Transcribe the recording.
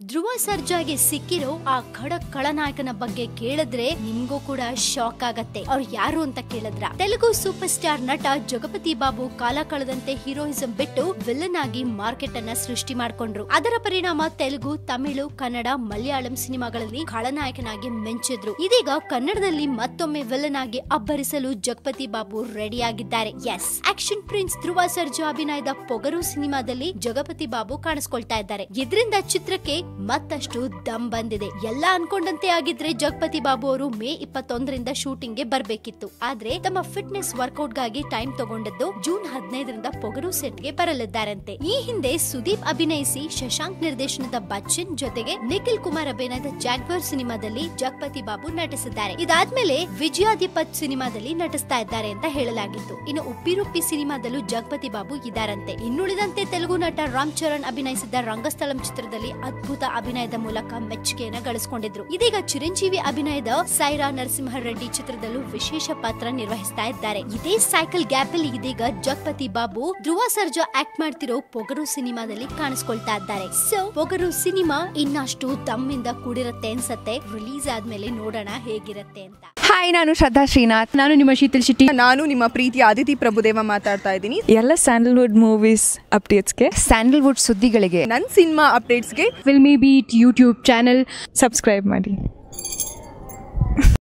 ಧ್ರುವ ಸರ್ಜಾಗೆ ಸಿಕ್ಕಿರೋ ಆ ಖಡಕ್ ಖಳನಾಯಕನ ಬಗ್ಗೆ ಕೇಳಿದ್ರೆ ನಿಮ್ಗೂ ಕೂಡ ಶಾಕ್ ಆಗತ್ತೆ ಅವ್ರು ಯಾರು ಅಂತ ಕೇಳಿದ್ರ ತೆಲುಗು ಸೂಪರ್ ಸ್ಟಾರ್ ನಟ ಜಗಪತಿ ಬಾಬು ಕಾಲ ಕಳೆದಂತೆ ಹೀರೋಯಿಸಂ ಬಿಟ್ಟು ವಿಲನ್ ಆಗಿ ಮಾರ್ಕೆಟ್ ಅನ್ನ ಸೃಷ್ಟಿ ಮಾಡ್ಕೊಂಡ್ರು ಅದರ ಪರಿಣಾಮ ತೆಲುಗು ತಮಿಳು ಕನ್ನಡ ಮಲಯಾಳಂ ಸಿನಿಮಾಗಳಲ್ಲಿ ಖಳನಾಯಕನಾಗಿ ಮಿಂಚಿದ್ರು ಇದೀಗ ಕನ್ನಡದಲ್ಲಿ ಮತ್ತೊಮ್ಮೆ ವಿಲನ್ ಆಗಿ ಅಬ್ಬರಿಸಲು ಜಗಪತಿ ಬಾಬು ರೆಡಿ ಆಗಿದ್ದಾರೆ yes action prince Dhruva Sarja ಅಭಿನಯದ ಪೊಗರು ಸಿನಿಮಾದಲ್ಲಿ ಜಗಪತಿ ಬಾಬು ಕಾಣಿಸ್ಕೊಳ್ತಾ ಇದ್ದಾರೆ ಇದರಿಂದ ಚಿತ್ರಕ್ಕೆ ಮತ್ತಷ್ಟು ದಮ್ ಬಂದಿದೆ ಎಲ್ಲ ಅನ್ಕೊಂಡಂತೆ ಆಗಿದ್ರೆ ಜಗಪತಿ ಬಾಬು ಅವರು ಮೇ ಇಪ್ಪತ್ತೊಂದರಿಂದ ಶೂಟಿಂಗ್ ಗೆ ಬರ್ಬೇಕಿತ್ತು ಆದ್ರೆ ತಮ್ಮ ಫಿಟ್ನೆಸ್ ವರ್ಕೌಟ್ ಗಾಗಿ ಟೈಮ್ ತಗೊಂಡದ್ದು ಜೂನ್ ಹದಿನೈದರಿಂದ ಪೊಗರು ಸೆಟ್ ಗೆ ಬರಲಿದ್ದಾರಂತೆ ಈ ಹಿಂದೆ ಸುದೀಪ್ ಅಭಿನಯಿಸಿ ಶಶಾಂಕ್ ನಿರ್ದೇಶನದ ಬಚ್ಚನ್ ಜೊತೆಗೆ ನಿಖಿಲ್ ಕುಮಾರ್ ಅಭಿನಯದ ಜಾಗ್ವರ್ ಸಿನಿಮಾದಲ್ಲಿ ಜಗಪತಿ ಬಾಬು ನಟಿಸಿದ್ದಾರೆ ಇದಾದ್ಮೇಲೆ ವಿಜಯಾಧಿಪತ್ ಸಿನಿಮಾದಲ್ಲಿ ನಟಿಸ್ತಾ ಇದ್ದಾರೆ ಅಂತ ಹೇಳಲಾಗಿತ್ತು ಇನ್ನು ಉಪ್ಪಿರುಪ್ಪಿ ಸಿನಿಮಾದಲ್ಲೂ ಜಗಪತಿ ಬಾಬು ಇದಾರಂತೆ ಇನ್ನುಳಿದಂತೆ ತೆಲುಗು ನಟ ರಾಮ್ ಚರಣ್ ಅಭಿನಯಿಸಿದ ರಂಗಸ್ಥಳಂ ಚಿತ್ರದಲ್ಲಿ ಅದ್ಭುತ ಅಭಿನಯದ ಮೂಲಕ ಮೆಚ್ಚುಗೆಯನ್ನ ಗಳಿಸಿಕೊಂಡಿದ್ರು ಇದೀಗ ಚಿರಂಜೀವಿ ಅಭಿನಯದ ಸೈರಾ ನರಸಿಂಹ ರೆಡ್ಡಿ ಚಿತ್ರದಲ್ಲೂ ವಿಶೇಷ ಪಾತ್ರ ನಿರ್ವಹಿಸ್ತಾ ಇದ್ದಾರೆ ಇದೇ ಸೈಕಲ್ ಗ್ಯಾಪ್ ಅಲ್ಲಿ ಇದೀಗ ಜಗಪತಿ ಬಾಬು ಧ್ರುವ ಸರ್ಜಾ ಆಕ್ಟ್ ಮಾಡ್ತಿರೋ ಪೊಗರು ಸಿನಿಮಾದಲ್ಲಿ ಕಾಣಿಸ್ಕೊಳ್ತಾ ಇದ್ದಾರೆ ಸೊ ಪೊಗರು ಸಿನಿಮಾ ಇನ್ನಷ್ಟು ದಮ್ಮಿಂದ ಕೂಡಿರತ್ತೆ ಅನ್ಸತ್ತೆ ರಿಲೀಸ್ ಆದ್ಮೇಲೆ ನೋಡೋಣ ಹೇಗಿರತ್ತೆ ಅಂತ ಹಾಯ್ ನಾನು ಶ್ರದ್ಧಾ ಶ್ರೀನಾಥ್ ನಾನು ನಿಮ್ಮ ಶೀತಲ್ ಶೆಟ್ಟಿ ನಾನು ನಿಮ್ಮ ಪ್ರೀತಿ ಆದಿತಿ ಪ್ರಭುದೇವ ಮಾತಾಡ್ತಾ ಇದ್ದೀನಿ ಎಲ್ಲ ಸ್ಯಾಂಡಲ್ವುಡ್ ಮೂವೀಸ್ ಅಪ್ಡೇಟ್ಸ್ಗೆ ಸ್ಯಾಂಡಲ್ವುಡ್ ಸುದ್ದಿಗಳಿಗೆ ನನ್ನ ಸಿನಿಮಾ ಅಪ್ಡೇಟ್ಸ್ಗೆ Filmibeat YouTube channel subscribe ಮಾಡಿ